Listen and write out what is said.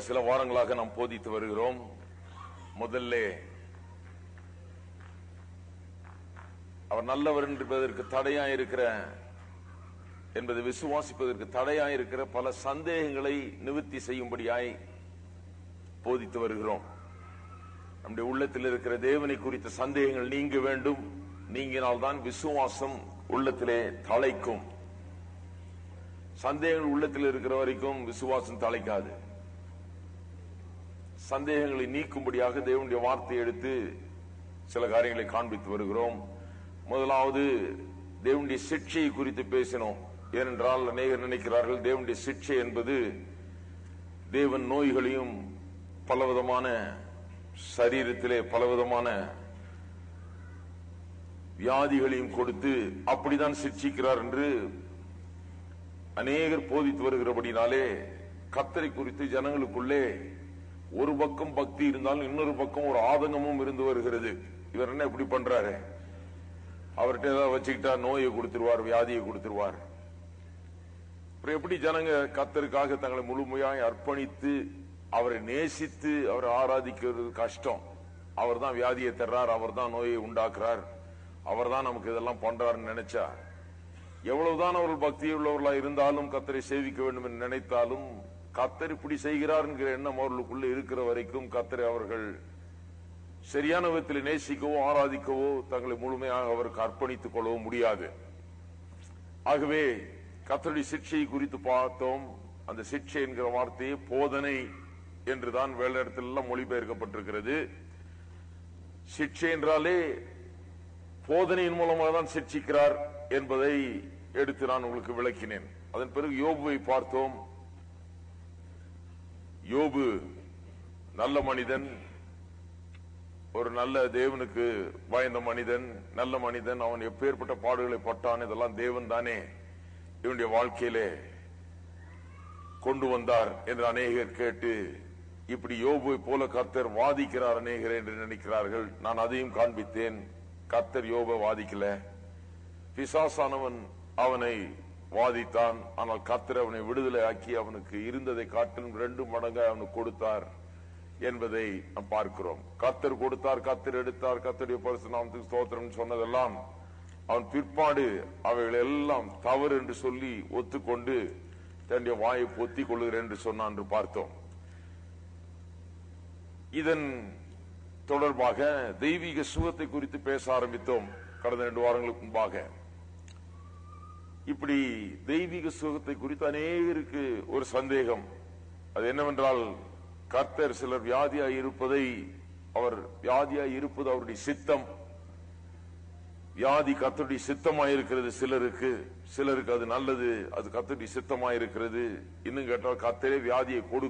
சில வாரங்களாக நாம் போதித்து வருகிறோம் முதல்ல அவர் நல்லவர் என்பதற்கு தடையா இருக்கிற என்பதை விசுவாசிப்பதற்கு தடையா இருக்கிற பல சந்தேகங்களை நிவர்த்தி செய்யும்படியாய் போதித்து வருகிறோம் நம்முடைய உள்ளத்தில் இருக்கிற தேவனை குறித்த சந்தேகங்கள் நீங்க வேண்டும் நீங்கினால்தான் விசுவாசம் உள்ளத்திலே தலைக்கும் சந்தேகங்கள் உள்ளத்தில் இருக்கிற வரைக்கும் விசுவாசம் தலைக்காது சந்தேகங்களை நீக்கும்படியாக தேவனுடைய வார்த்தை எடுத்து சில காரியங்களை காண்பித்து வருகிறோம் முதலாவது தேவனுடைய சிக்ஷையை குறித்து பேசினோம் ஏனென்றால் அநேகர் நினைக்கிறார்கள் தேவனுடைய சிக்ஷை என்பது தேவன் நோய்களையும் பலவிதமான சரீரத்திலே பலவிதமான வியாதிகளையும் கொடுத்து அப்படிதான் சிக்ஷிக்கிறார் என்று அநேகர் போதித்து வருகிறபடினாலே கத்தரை குறித்து ஜனங்களுக்குள்ளே ஒரு பக்கம் பக்தி இருந்தாலும் இன்னொரு பக்கம் ஒரு ஆதங்கமும் இருந்து வருகிறது இவர் என்ன இப்படி பண்றாரு அவர்கிட்ட ஏதாவது வச்சுக்கிட்டா நோயை கொடுத்துருவார் வியாதியை கொடுத்துருவார் அப்புறம் எப்படி ஜனங்க கத்தருக்காக தங்களை முழுமையாய் அர்ப்பணித்து அவரை நேசித்து அவரை ஆராதிக்கிறது கஷ்டம் அவர் தான் வியாதியை தர்றார் அவர் தான் நோயை உண்டாக்குறார் அவர் தான் நமக்கு இதெல்லாம் பண்றாருன்னு நினைச்சா எவ்வளவுதான் அவர்கள் பக்தி உள்ளவர்களா இருந்தாலும் கத்தரை சேவிக்க வேண்டும் என்று நினைத்தாலும் கத்தர் இப்படி செய்கிறார் என்கிற எண்ணம் அவர்களுக்குள்ள இருக்கிற வரைக்கும் கத்தரை அவர்கள் சரியான விதத்தில் நேசிக்கவோ ஆராதிக்கவோ தங்களை முழுமையாக அவருக்கு அர்ப்பணித்துக் கொள்ளவோ முடியாது ஆகவே கத்தருடைய சிக்ஷையை குறித்து பார்த்தோம் அந்த சிக்ஷை என்கிற வார்த்தையை போதனை என்றுதான் வேலை இடத்திலெல்லாம் மொழிபெயர்க்கப்பட்டிருக்கிறது சிக்ஷை என்றாலே போதனையின் மூலமாக தான் சிக்ஷிக்கிறார் என்பதை எடுத்து நான் உங்களுக்கு விளக்கினேன் அதன் பிறகு யோபுவை பார்த்தோம் யோபு நல்ல மனிதன் ஒரு நல்ல தேவனுக்கு பயந்த மனிதன் நல்ல மனிதன் அவன் எப்பேற்பட்ட பாடுகளை பட்டான் இதெல்லாம் தேவன் தானே இவனுடைய வாழ்க்கையிலே கொண்டு வந்தார் என்று அநேகர் கேட்டு இப்படி யோபுவை போல கர்த்தர் வாதிக்கிறார் அநேகர் என்று நினைக்கிறார்கள் நான் அதையும் காண்பித்தேன் கர்த்தர் யோப வாதிக்கல பிசாசானவன் அவனை வாதித்தான் ஆனால் கர்த்தர் அவனை விடுதலை ஆக்கி அவனுக்கு இருந்ததை காட்டிலும் ரெண்டு மடங்கு அவனுக்கு கொடுத்தார் என்பதை நாம் பார்க்கிறோம் கர்த்தர் கொடுத்தார் கர்த்தர் எடுத்தார் கர்த்தருடைய பரிசுநாமத்துக்கு ஸ்தோத்திரம் சொன்னதெல்லாம் அவன் பிற்பாடு அவைகள் எல்லாம் தவறு என்று சொல்லி ஒத்துக்கொண்டு தன்னுடைய வாயை பொத்திக் கொள்கிறேன் என்று சொன்னான் என்று பார்த்தோம் இதன் தொடர்பாக தெய்வீக சுகத்தை குறித்து பேச ஆரம்பித்தோம் கடந்த ரெண்டு வாரங்களுக்கு முன்பாக இப்படி தெய்வீக சுகத்தை குறித்து அநேகருக்கு ஒரு சந்தேகம் அது என்னவென்றால் கர்த்தர் சிலர் வியாதியாய் இருப்பதை அவர் வியாதியாய் இருப்பது அவருடைய சித்தம் வியாதி கத்தருடைய சித்தமாயிருக்கிறது சிலருக்கு சிலருக்கு அது நல்லது அது கத்தருடைய சித்தமாயிருக்கிறது இன்னும் கேட்டால் கத்தரே வியாதியை கொடு